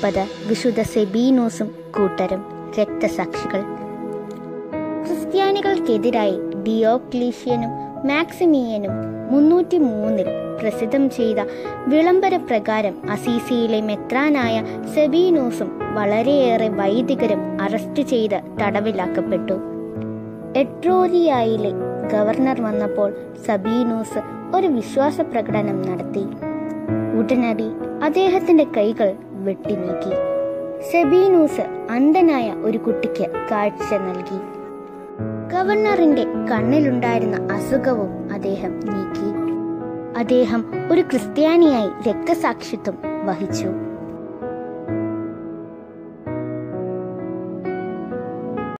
മുപ്പത് വിശുദ്ധ സെബീനോസും കൂട്ടരും രക്തസാക്ഷികൾ ക്രിസ്ത്യാനികൾക്കെതിരായി ഡിയോക്ലീഷ്യനും മാക്സിമിയനും മുന്നൂറ്റി മൂന്നിൽ പ്രസിദ്ധം ചെയ്ത വിളംബര പ്രകാരം അസീസിയിലെ മെത്രാനായ സെബീനോസും വളരെയേറെ വൈദികരും അറസ്റ്റ് ചെയ്ത് തടവിലാക്കപ്പെട്ടു എട്രോരിയായിലെ ഗവർണർ വന്നപ്പോൾ സബീനൂസ് ഒരു വിശ്വാസ പ്രകടനം നടത്തി ഉടനടി അദ്ദേഹത്തിന്റെ കൈകൾ വെട്ടിനീക്കി സെബീനൂസ് അന്ധനായ ഒരു കുട്ടിക്ക് കാഴ്ച നൽകി ഗവർണറിന്റെ കണ്ണിലുണ്ടായിരുന്ന അസുഖവും അദ്ദേഹം നീക്കി അദ്ദേഹം ഒരു ക്രിസ്ത്യാനിയായി രക്തസാക്ഷിത്വം വഹിച്ചു